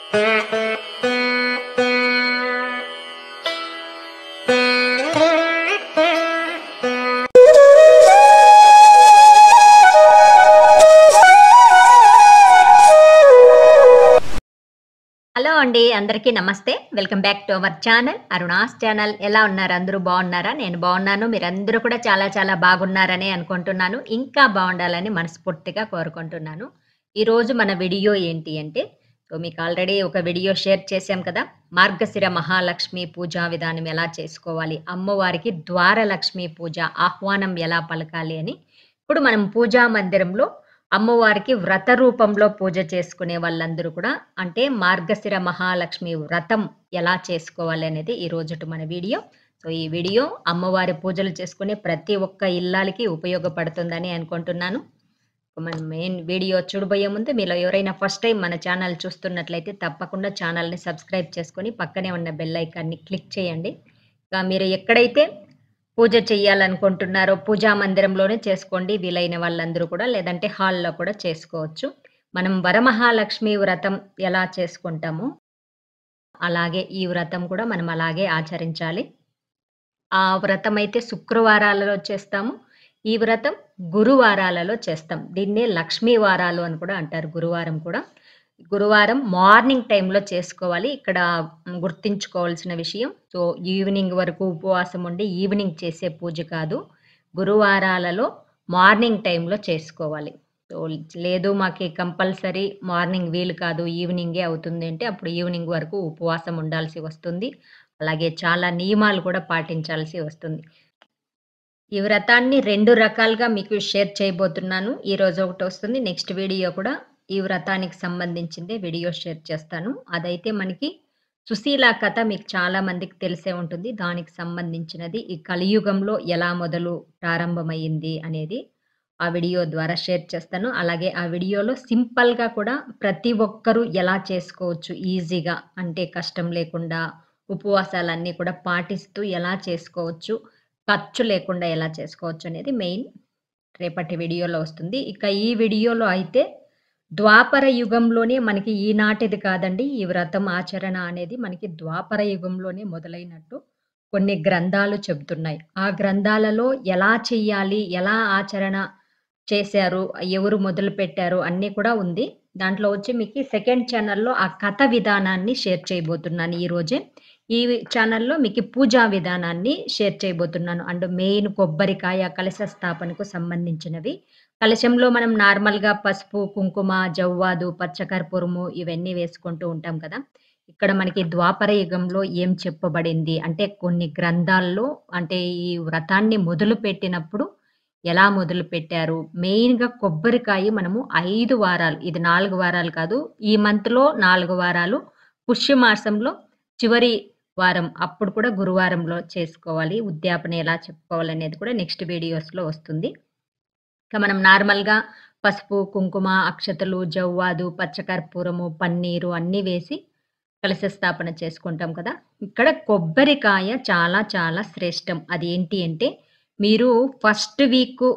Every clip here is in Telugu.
హలో అండి అందరికీ నమస్తే welcome back to our channel Aruna's channel ఎలా ఉన్నారు అందరూ బాగున్నారా నేను బాగున్నాను మీరందరూ కూడా చాలా చాలా బాగున్నారని అనుకుంటున్నాను ఇంకా బాగుండాలని మనస్ఫూర్తిగా కోరుకుంటున్నాను ఈరోజు మన వీడియో ఏంటి అంటే సో మీకు ఆల్రెడీ ఒక వీడియో షేర్ చేశాం కదా మార్గశిర మహాలక్ష్మి పూజా విధానం ఎలా చేసుకోవాలి అమ్మవారికి ద్వారలక్ష్మి పూజ ఆహ్వానం ఎలా పలకాలి అని ఇప్పుడు మనం పూజా మందిరంలో అమ్మవారికి వ్రత రూపంలో పూజ చేసుకునే వాళ్ళందరూ కూడా అంటే మార్గశిర మహాలక్ష్మి వ్రతం ఎలా చేసుకోవాలి అనేది ఈ రోజుటి మన వీడియో సో ఈ వీడియో అమ్మవారి పూజలు చేసుకునే ప్రతి ఒక్క ఇల్లాలకి ఉపయోగపడుతుందని అనుకుంటున్నాను మన మెయిన్ వీడియో చూడబోయే ముందు మీలో ఎవరైనా ఫస్ట్ టైం మన ఛానల్ చూస్తున్నట్లయితే తప్పకుండా ఛానల్ని సబ్స్క్రైబ్ చేసుకొని పక్కనే ఉన్న బెల్ ఐకాన్ని క్లిక్ చేయండి ఇంకా మీరు ఎక్కడైతే పూజ చేయాలనుకుంటున్నారో పూజా మందిరంలోనే చేసుకోండి వీలైన వాళ్ళందరూ కూడా లేదంటే హాల్లో కూడా చేసుకోవచ్చు మనం వరమహాలక్ష్మి వ్రతం ఎలా చేసుకుంటామో అలాగే ఈ వ్రతం కూడా మనం అలాగే ఆచరించాలి ఆ వ్రతం అయితే శుక్రవారాలలో చేస్తాము ఈ వ్రతం గురువారాలలో చేస్తాం దీన్నే లక్ష్మీ వారాలు అని కూడా అంటారు గురువారం కూడా గురువారం మార్నింగ్ టైంలో చేసుకోవాలి ఇక్కడ గుర్తుంచుకోవాల్సిన విషయం సో ఈవినింగ్ వరకు ఉపవాసం ఉండి ఈవినింగ్ చేసే పూజ కాదు గురువారాలలో మార్నింగ్ టైంలో చేసుకోవాలి సో లేదు మాకు కంపల్సరీ మార్నింగ్ వీలు కాదు ఈవినింగే అవుతుంది అంటే అప్పుడు ఈవినింగ్ వరకు ఉపవాసం ఉండాల్సి వస్తుంది అలాగే చాలా నియమాలు కూడా పాటించాల్సి వస్తుంది ఈ వ్రతాన్ని రెండు రకాలుగా మీకు షేర్ చేయబోతున్నాను ఈ రోజు ఒకటి వస్తుంది నెక్స్ట్ వీడియో కూడా ఈ వ్రతానికి సంబంధించిందే వీడియో షేర్ చేస్తాను అదైతే మనకి సుశీల కథ మీకు చాలా మందికి తెలిసే ఉంటుంది దానికి సంబంధించినది ఈ కలియుగంలో ఎలా మొదలు ప్రారంభమైంది అనేది ఆ వీడియో ద్వారా షేర్ చేస్తాను అలాగే ఆ వీడియోలో సింపుల్గా కూడా ప్రతి ఒక్కరూ ఎలా చేసుకోవచ్చు ఈజీగా అంటే కష్టం లేకుండా ఉపవాసాలన్నీ కూడా పాటిస్తూ ఎలా చేసుకోవచ్చు ఖర్చు లేకుండా ఎలా చేసుకోవచ్చు అనేది మెయిన్ రేపటి వీడియోలో వస్తుంది ఇక ఈ వీడియోలో అయితే ద్వాపర యుగంలోనే మనకి ఈనాటిది కాదండి ఈ వ్రతం ఆచరణ అనేది మనకి ద్వాపర యుగంలోనే మొదలైనట్టు కొన్ని గ్రంథాలు చెబుతున్నాయి ఆ గ్రంథాలలో ఎలా చెయ్యాలి ఎలా ఆచరణ చేశారు ఎవరు మొదలు పెట్టారు అన్నీ కూడా ఉంది దాంట్లో వచ్చి మీకు సెకండ్ ఛానల్లో ఆ కథ విధానాన్ని షేర్ చేయబోతున్నాను ఈరోజే ఈ ఛానల్లో మీకు పూజా విధానాన్ని షేర్ చేయబోతున్నాను అండ్ మెయిన్ కొబ్బరికాయ కలశ స్థాపనకు సంబంధించినవి కలశంలో మనం నార్మల్గా పసుపు కుంకుమ జవ్వాదు పచ్చకర్పూరము ఇవన్నీ వేసుకుంటూ ఉంటాం కదా ఇక్కడ మనకి ద్వాపర యుగంలో ఏం చెప్పబడింది అంటే కొన్ని గ్రంథాల్లో అంటే ఈ వ్రతాన్ని మొదలు పెట్టినప్పుడు ఎలా మొదలు పెట్టారు మెయిన్గా కొబ్బరికాయ మనము ఐదు వారాలు ఇది నాలుగు వారాలు కాదు ఈ మంత్లో నాలుగు వారాలు పుష్యమాసంలో చివరి వారం అప్పుడు కూడా గురువారంలో చేసుకోవాలి ఉద్యాపన ఎలా చెప్పుకోవాలి అనేది కూడా నెక్స్ట్ వీడియోస్లో వస్తుంది ఇక మనం నార్మల్గా పసుపు కుంకుమ అక్షతలు జవ్వాదు పచ్చకర్పూరము పన్నీరు అన్నీ వేసి కలశ స్థాపన చేసుకుంటాం కదా ఇక్కడ కొబ్బరికాయ చాలా చాలా శ్రేష్టం అది ఏంటి అంటే మీరు ఫస్ట్ వీక్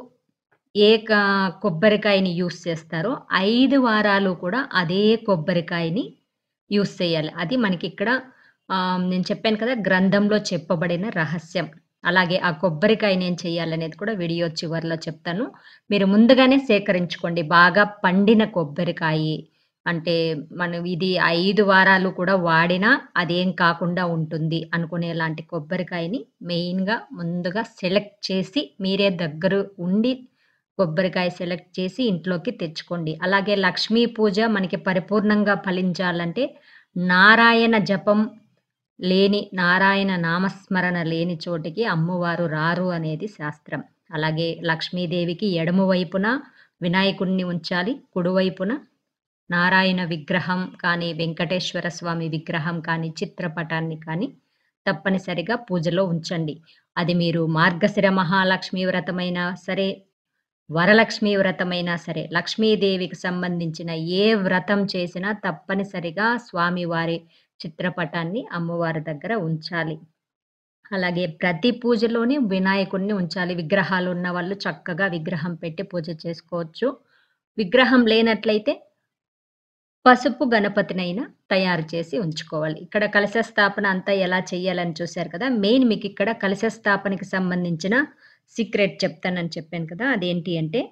ఏ క- కొబ్బరికాయని యూస్ చేస్తారో ఐదు వారాలు కూడా అదే కొబ్బరికాయని యూస్ చేయాలి అది మనకి ఇక్కడ ఆ, నేను చెప్పాను కదా గ్రంథంలో చెప్పబడిన రహస్యం అలాగే ఆ కొబ్బరికాయని ఏం చేయాలనేది కూడా వీడియో చివరిలో చెప్తాను మీరు ముందుగానే సేకరించుకోండి బాగా పండిన కొబ్బరికాయ అంటే మనం ఇది ఐదు వారాలు కూడా వాడినా అదేం కాకుండా ఉంటుంది అనుకునేలాంటి కొబ్బరికాయని మెయిన్గా ముందుగా సెలెక్ట్ చేసి మీరే దగ్గర ఉండి కొబ్బరికాయ సెలెక్ట్ చేసి ఇంట్లోకి తెచ్చుకోండి అలాగే లక్ష్మీ పూజ మనకి పరిపూర్ణంగా ఫలించాలంటే నారాయణ జపం లేని నారాయణ నామస్మరణ లేని చోటికి అమ్మవారు రారు అనేది శాస్త్రం అలాగే లక్ష్మీదేవికి ఎడమ వైపున వినాయకుడిని ఉంచాలి కుడివైపున నారాయణ విగ్రహం కానీ వెంకటేశ్వర స్వామి విగ్రహం కానీ చిత్రపటాన్ని కానీ తప్పనిసరిగా పూజలో ఉంచండి అది మీరు మార్గశిర మహాలక్ష్మి వ్రతమైనా సరే వరలక్ష్మి వ్రతమైనా సరే లక్ష్మీదేవికి సంబంధించిన ఏ వ్రతం చేసినా తప్పనిసరిగా స్వామివారి చిత్రపటాన్ని అమ్మవారి దగ్గర ఉంచాలి అలాగే ప్రతి పూజలోని వినాయకుడిని ఉంచాలి విగ్రహాలు ఉన్న వాళ్ళు చక్కగా విగ్రహం పెట్టి పూజ చేసుకోవచ్చు విగ్రహం లేనట్లయితే పసుపు గణపతినైనా తయారు చేసి ఉంచుకోవాలి. ఇక్కడ కలశ స్థాపన అంతా ఎలా చేయాలని చూసారు కదా! మెయిన్ మీకిక్కడ కలశ స్థాపనకి సంబంధించిన సీక్రెట్ చెప్తానని చెప్పాను కదా! అదేంటి అంటే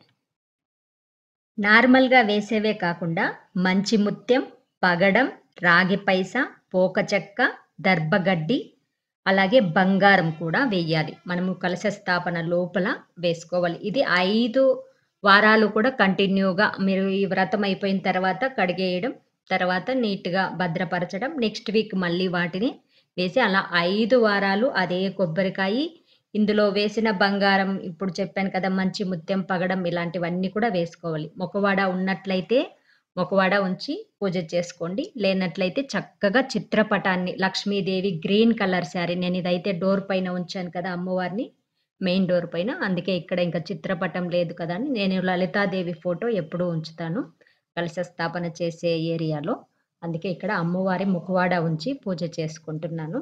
నార్మల్‌గా వేసేవే కాకుండా మంచి ముత్యం, పగడం, రాగి పైస, పోక చెక్క, దర్భగడ్డి, అలాగే బంగారం కూడా వెయ్యాలి. మనము కలశ స్థాపన లోపల వేసుకోవాలి. ఇది 5 వారాలు కూడా కంటిన్యూగా మీరు ఈ వ్రతం అయిపోయిన తర్వాత కడిగేయడం, తర్వాత నీట్‌గా భద్రపరచడం. నెక్స్ట్ వీక్ మళ్ళీ వాటిని వేసి అలా 5 వారాలు అదే కొబ్బరికాయి, ఇందులో వేసిన బంగారం ఇప్పుడు చెప్పాను కదా! మంచి ముత్యం, పగడం ఇలాంటివన్నీ కూడా వేసుకోవాలి. ముఖవాడ ఉన్నట్లయితే ముఖవాడ ఉంచి పూజ చేసుకోండి. లేనట్లయితే చక్కగా చిత్రపటాన్ని లక్ష్మీదేవి గ్రీన్ కలర్ శారీ నేనిదైతే డోర్ పైన ఉంచాను కదా! అమ్మవారిని మెయిన్ డోర్ పైన. అందుకే ఇక్కడ ఇంక చిత్రపటం లేదు కదా! అని నేను లలితాదేవి ఫోటో ఎప్పుడూ ఉంచుతాను. కలశ స్థాపన చేసే ఏరియాలో. అందుకే ఇక్కడ అమ్మవారి ముఖవాడ ఉంచి పూజ చేసుకుంటున్నాను.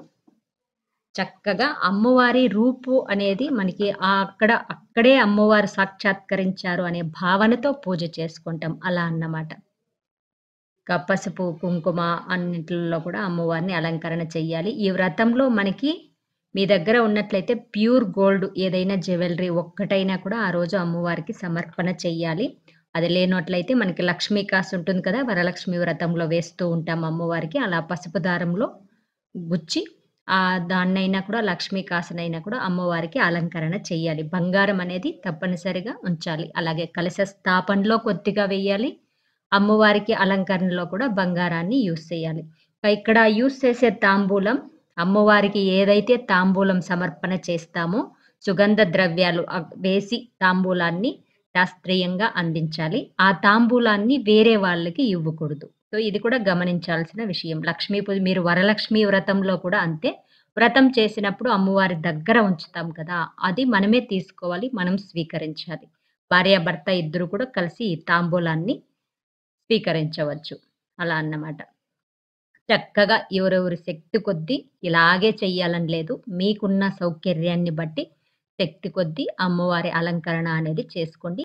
చక్కగా అమ్మవారి రూపు అనేది మనకి ఆహ్, అక్కడ అక్కడే అమ్మవారు సాక్షాత్కరించారు అనే భావనతో పూజ చేసుకుంటాం. అలా అన్నమాట. ఇంకా పసుపు, కుంకుమ అన్నిట్లలో కూడా అమ్మవారిని అలంకరణ చెయ్యాలి. ఈ వ్రతంలో మనకి మీ దగ్గర ఉన్నట్లయితే ప్యూర్ గోల్డ్ ఏదైనా జ్యువెల్లరీ ఒక్కటైనా కూడా ఆ రోజు అమ్మవారికి సమర్పణ చెయ్యాలి. అది లేనట్లయితే మనకి లక్ష్మీ కాసు ఉంటుంది కదా! వరలక్ష్మి వ్రతంలో వేస్తూ ఉంటాం అమ్మవారికి. అలా పసుపు దారంలో గుచ్చి ఆహ్, దాన్నైనా కూడా లక్ష్మీ కాసునైనా కూడా అమ్మవారికి అలంకరణ చెయ్యాలి. బంగారం అనేది తప్పనిసరిగా ఉంచాలి. అలాగే కలశ స్థాపనలో కొద్దిగా వెయ్యాలి. అమ్మవారికి అలంకరణలో కూడా బంగారాన్ని యూజ్ చేయాలి. ఇక్కడ యూజ్ చేసే తాంబూలం అమ్మవారికి ఏదైతే తాంబూలం సమర్పణ చేస్తామో సుగంధ ద్రవ్యాలు ఆహ్, వేసి తాంబూలాన్ని శాస్త్రీయంగా అందించాలి. ఆ తాంబూలాన్ని వేరే వాళ్ళకి ఇవ్వకూడదు. సో, ఇది కూడా గమనించాల్సిన విషయం. లక్ష్మీ పూజ మీరు వరలక్ష్మి వ్రతంలో కూడా అంతే. వ్రతం చేసినప్పుడు అమ్మవారి దగ్గర ఉంచుతాం కదా! అది మనమే తీసుకోవాలి. మనం స్వీకరించాలి. భార్యాభర్త ఇద్దరు కూడా కలిసి ఈ తాంబూలాన్ని స్వీకరించవచ్చు. అలా అన్నమాట. చక్కగా ఎవరెవరి శక్తి కొద్దీ ఇలాగే చెయ్యాలని లేదు. మీకున్న సౌకర్యాన్ని బట్టి శక్తి కొద్దీ అమ్మవారి అలంకరణ అనేది చేసుకోండి.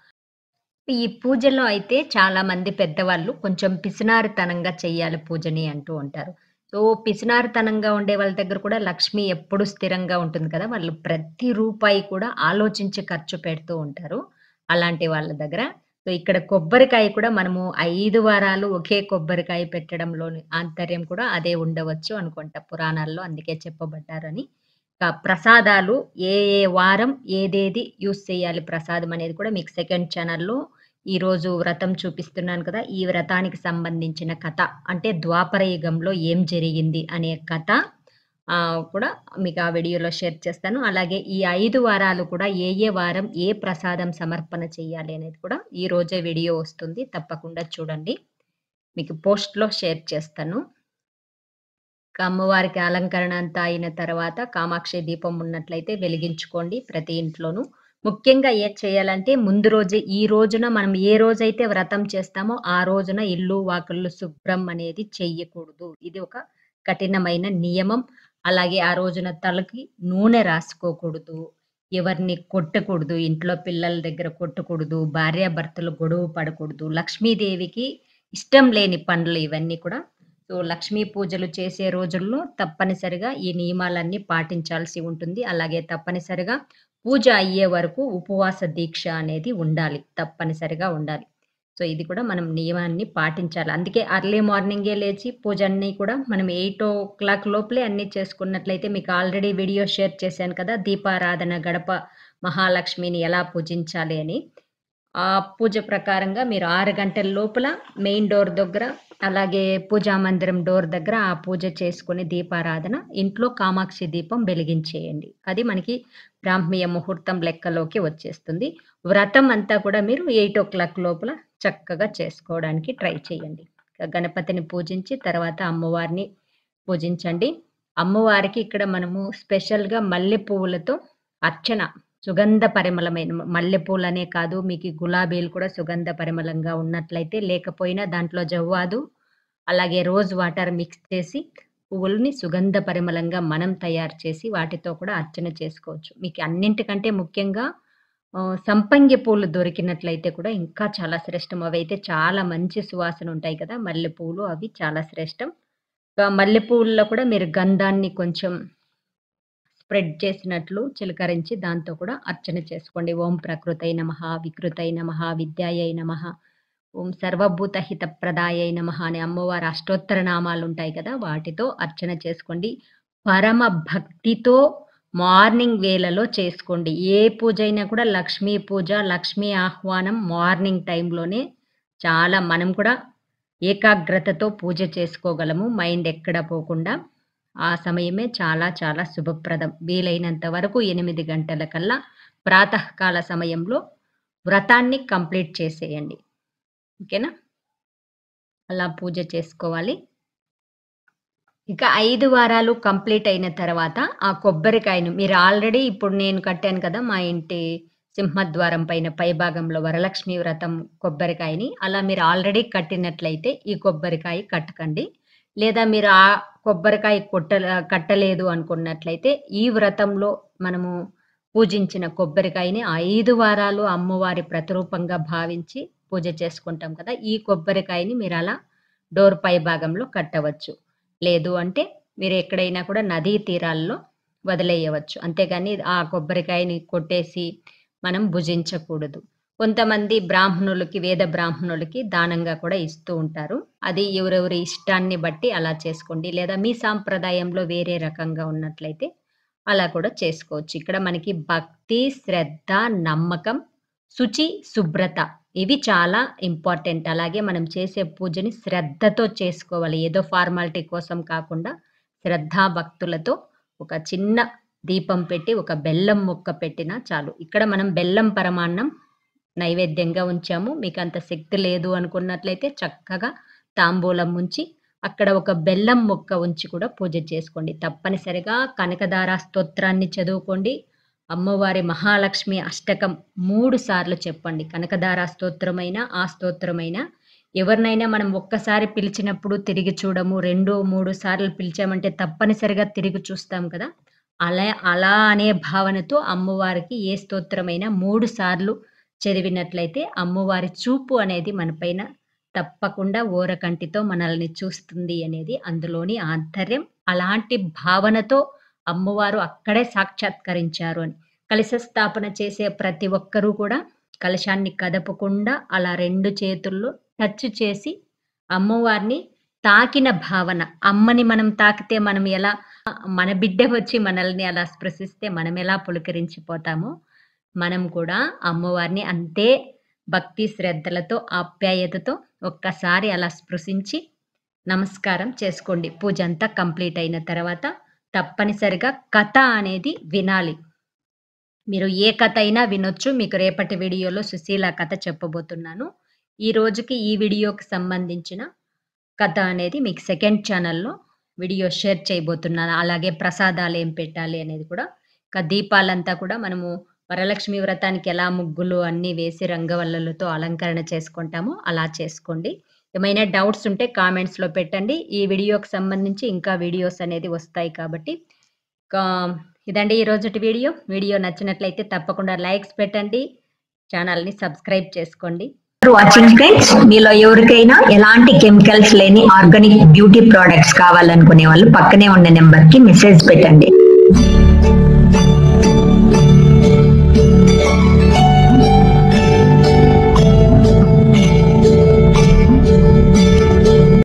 ఈ పూజలో అయితే చాలామంది పెద్దవాళ్ళు కొంచెం పిసినారితనంగా చెయ్యాలి పూజని అంటూ ఉంటారు. సో, పిసినారితనంగా ఉండే వాళ్ళ దగ్గర కూడా లక్ష్మి ఎప్పుడు స్థిరంగా ఉంటుంది కదా! వాళ్ళు ప్రతి రూపాయి కూడా ఆలోచించి ఖర్చు పెడుతూ ఉంటారు. అలాంటి వాళ్ళ దగ్గర సో, ఇక్కడ కొబ్బరికాయ కూడా మనము 5 వారాలు ఒకే కొబ్బరికాయ పెట్టడంలోని ఆంతర్యం కూడా అదే ఉండవచ్చు అనుకుంటా పురాణాల్లో అందుకే చెప్పబడ్డారని. ఇక ప్రసాదాలు ఏ ఏ వారం ఏదేది యూజ్ చేయాలి ప్రసాదం అనేది కూడా మీకు సెకండ్ ఛానెల్‌లో ఈరోజు వ్రతం చూపిస్తున్నాను కదా! ఈ వ్రతానికి సంబంధించిన కథ అంటే ద్వాపర యుగంలో ఏం జరిగింది అనే కథ ఆహ్, కూడా మీకు ఆ వీడియోలో షేర్ చేస్తాను. అలాగే ఈ 5 వారాలు కూడా ఏ ఏ వారం ఏ ప్రసాదం సమర్పణ చేయాలి అనేది కూడా ఈరోజే వీడియో వస్తుంది. తప్పకుండా చూడండి. మీకు పోస్ట్‌లో షేర్ చేస్తాను. ఇక అమ్మవారికి అలంకరణ అంతా అయిన తర్వాత కామాక్షి దీపం ఉన్నట్లయితే వెలిగించుకోండి ప్రతి ఇంట్లోనూ. ముఖ్యంగా ఏది చేయాలంటే ముందు రోజే ఈ రోజున మనం ఏ రోజైతే వ్రతం చేస్తామో ఆ రోజున ఇల్లు, వాకిళ్ళు శుభ్రం అనేది చెయ్యకూడదు. ఇది ఒక కఠినమైన నియమం. అలాగే ఆ రోజున తలకి నూనె రాసుకోకూడదు. ఎవరిని కొట్టకూడదు. ఇంట్లో పిల్లల దగ్గర కొట్టకూడదు. భార్యాభర్తలు గొడవ పడకూడదు. లక్ష్మీదేవికి ఇష్టం లేని పనులు ఇవన్నీ కూడా. సో, లక్ష్మీ పూజలు చేసే రోజుల్లో తప్పనిసరిగా ఈ నియమాలన్నీ పాటించాల్సి ఉంటుంది. అలాగే తప్పనిసరిగా పూజ అయ్యే వరకు ఉపవాస దీక్ష అనేది ఉండాలి. తప్పనిసరిగా ఉండాలి. సో, ఇది కూడా మనం నియమాన్ని పాటించాలి. అందుకే ఎర్లీ మార్నింగే లేచి పూజ అన్నీ కూడా మనం 8:00 లోపలే అన్నీ చేసుకున్నట్లయితే మీకు ఆల్రెడీ వీడియో షేర్ చేశాను కదా! దీపారాధన గడప మహాలక్ష్మిని ఎలా పూజించాలి అని. ఆ పూజ ప్రకారంగా మీరు 6 గంటల లోపల మెయిన్ డోర్ దగ్గర అలాగే పూజా మందిరం డోర్ దగ్గర ఆ పూజ చేసుకొని దీపారాధన ఇంట్లో కామాక్షి దీపం వెలిగించేయండి. అది మనకి బ్రాహ్మీయ ముహూర్తం లెక్కలోకి వచ్చేస్తుంది. వ్రతం అంతా కూడా మీరు 8:00 లోపల చక్కగా చేసుకోవడానికి ట్రై చేయండి. గణపతిని పూజించి తర్వాత అమ్మవారిని పూజించండి. అమ్మవారికి ఇక్కడ మనము స్పెషల్‌గా మల్లె పువ్వులతో అర్చన సుగంధ పరిమళమైన మల్లెపూలనే కాదు మీకు గులాబీలు కూడా సుగంధ పరిమళంగా ఉన్నట్లయితే లేకపోయినా దాంట్లో జవ్వాదు, అలాగే రోజ్ వాటర్ మిక్స్ చేసి పువ్వులని సుగంధ పరిమళంగా మనం తయారు చేసి వాటితో కూడా అర్చన చేసుకోవచ్చు. మీకు అన్నింటికంటే ముఖ్యంగా ఆహ్, సంపంగి పూలు దొరికినట్లయితే కూడా ఇంకా చాలా శ్రేష్టం. అవైతే చాలా మంచి సువాసన ఉంటాయి కదా! మల్లెపూలు అవి చాలా శ్రేష్టం. ఇంకా మల్లెపూల్లో కూడా మీరు గంధాన్ని కొంచెం స్ప్రెడ్ చేసినట్లు చిలకరించి దాంతో కూడా అర్చన చేసుకోండి. ఓం ప్రకృతై నమః, వికృతై నమః, విద్యాయై నమః, ఓం సర్వభూత హితప్రదాయై నమః అనే అమ్మవారి అష్టోత్తర నామాలుంటాయి కదా! వాటితో అర్చన చేసుకోండి. పరమ భక్తితో మార్నింగ్ వేళలో చేసుకోండి. ఏ పూజైనా కూడా లక్ష్మీ పూజ, లక్ష్మీ ఆహ్వానం మార్నింగ్ టైంలోనే చాలా మనం కూడా ఏకాగ్రతతో పూజ చేసుకోగలము. మైండ్ ఎక్కడ పోకుండా. ఆ సమయమే చాలా చాలా శుభప్రదం. వీలైనంత వరకు 8 గంటలకల్లా ప్రాతఃకాల సమయంలో వ్రతాన్ని కంప్లీట్ చేసేయండి. ఓకేనా? అలా పూజ చేసుకోవాలి. ఇక 5 వారాలు కంప్లీట్ అయిన తర్వాత ఆ కొబ్బరికాయను మీరు ఆల్రెడీ ఇప్పుడు నేను కట్టాను కదా! మా ఇంటి సింహద్వారం పైన పైభాగంలో వరలక్ష్మి వ్రతం కొబ్బరికాయని. అలా మీరు ఆల్రెడీ కట్టినట్లయితే ఈ కొబ్బరికాయ కట్టకండి. లేదా మీరు ఆ కొబ్బరికాయ కొట్టల కట్టలేదు అనుకున్నట్లయితే ఈ వ్రతంలో మనము పూజించిన కొబ్బరికాయని 5 వారాలు అమ్మవారి ప్రతిరూపంగా భావించి పూజ చేసుకుంటాం కదా! ఈ కొబ్బరికాయని మీరలా డోర్ పైభాగంలో కట్టవచ్చు. లేదు అంటే మీరు ఎక్కడైనా కూడా నదీ తీరాల్లో వదిలేయవచ్చు. అంతేగాని ఆ కొబ్బరికాయని కొట్టేసి మనం భుజించకూడదు. కొంతమంది బ్రాహ్మణులకి, వేద బ్రాహ్మణులకి దానంగా కూడా ఇస్తూ ఉంటారు. అది ఎవరెవరి ఇష్టాన్ని బట్టి అలా చేసుకోండి. లేదా మీ సాంప్రదాయంలో వేరే రకంగా ఉన్నట్లయితే అలా కూడా చేసుకోవచ్చు. ఇక్కడ మనకి భక్తి, శ్రద్ధ, నమ్మకం, శుచి, శుభ్రత ఇవి చాలా ఇంపార్టెంట్. అలాగే మనం చేసే పూజని శ్రద్ధతో చేసుకోవాలి. ఏదో ఫార్మాలిటీ కోసం కాకుండా శ్రద్ధా భక్తులతో ఒక చిన్న దీపం పెట్టి, ఒక బెల్లం ముక్క పెట్టినా చాలు. ఇక్కడ మనం బెల్లం పరమాన్నం నైవేద్యంగా ఉంచాము. మీకంత శక్తి లేదు అనుకున్నట్లయితే చక్కగా తాంబూలం ఉంచి, అక్కడ ఒక బెల్లం ముక్క ఉంచి కూడా పూజ చేసుకోండి. తప్పనిసరిగా కనకదార స్తోత్రాన్ని చదువుకోండి. అమ్మవారి మహాలక్ష్మి అష్టకం 3 సార్లు చెప్పండి. కనకదార స్తోత్రమైనా, ఆ స్తోత్రమైనా ఎవరినైనా మనం ఒక్కసారి పిలిచినప్పుడు తిరిగి చూడము. 2, 3 సార్లు పిలిచామంటే తప్పనిసరిగా తిరిగి చూస్తాం కదా! అలా అలా అనే భావనతో అమ్మవారికి ఏ స్తోత్రమైనా 3 సార్లు చదివినట్లయితే అమ్మవారి చూపు అనేది మనపైన తప్పకుండా ఓరకంటితో మనల్ని చూస్తుంది అనేది అందులోని ఆంతర్యం. అలాంటి భావనతో అమ్మవారు అక్కడే సాక్షాత్కరించారు అని. కలశ స్థాపన చేసే ప్రతి ఒక్కరూ కూడా కలశాన్ని కదపకుండా అలా 2 చేతుల్లో టచ్ చేసి అమ్మవారిని తాకిన భావన. అమ్మని మనం తాకితే మనం ఎలా మన బిడ్డ వచ్చి మనల్ని అలా స్పృశిస్తే మనమెలా పులకరించిపోతామో, మనం కూడా అమ్మవారిని అంతే భక్తి శ్రద్ధలతో, ఆప్యాయతతో ఒక్కసారి అలా స్పృశించి నమస్కారం చేసుకోండి. పూజంతా కంప్లీట్ అయిన తర్వాత తప్పనిసరిగా కథ అనేది వినాలి. మీరు ఏ కథ అయినా వినొచ్చు. మీకు రేపటి వీడియోలో సుశీల కథ చెప్పబోతున్నాను. ఈ రోజుకి ఈ వీడియోకి సంబంధించిన కథ అనేది మీకు సెకండ్ ఛానెల్‌లో వీడియో షేర్ చేయబోతున్నాను. అలాగే ప్రసాదాలు ఏం పెట్టాలి అనేది కూడా. ఇక దీపాలంతా కూడా మనము వరలక్ష్మి వ్రతానికి ఎలా ముగ్గులు అన్నీ వేసి రంగవల్లులతో అలంకరణ చేసుకుంటామో అలా చేసుకోండి. ఏమైనా డౌట్స్ ఉంటే కామెంట్స్‌లో పెట్టండి. ఈ వీడియోకి సంబంధించి ఇంకా వీడియోస్ అనేది వస్తాయి కాబట్టి కా ఇదండి ఈ రోజుటి వీడియో. వీడియో నచ్చినట్లయితే తప్పకుండా లైక్స్ పెట్టండి. ఛానెల్‌ని సబ్స్క్రైబ్ చేసుకోండి. వాచింగ్ ఫ్రెండ్స్ మీలో ఎవరికైనా ఎలాంటి కెమికల్స్ లేని ఆర్గానిక్ బ్యూటీ ప్రొడక్ట్స్ కావాలనుకునే వాళ్ళు పక్కనే ఉన్న నెంబర్ కి మెసేజ్ పెట్టండి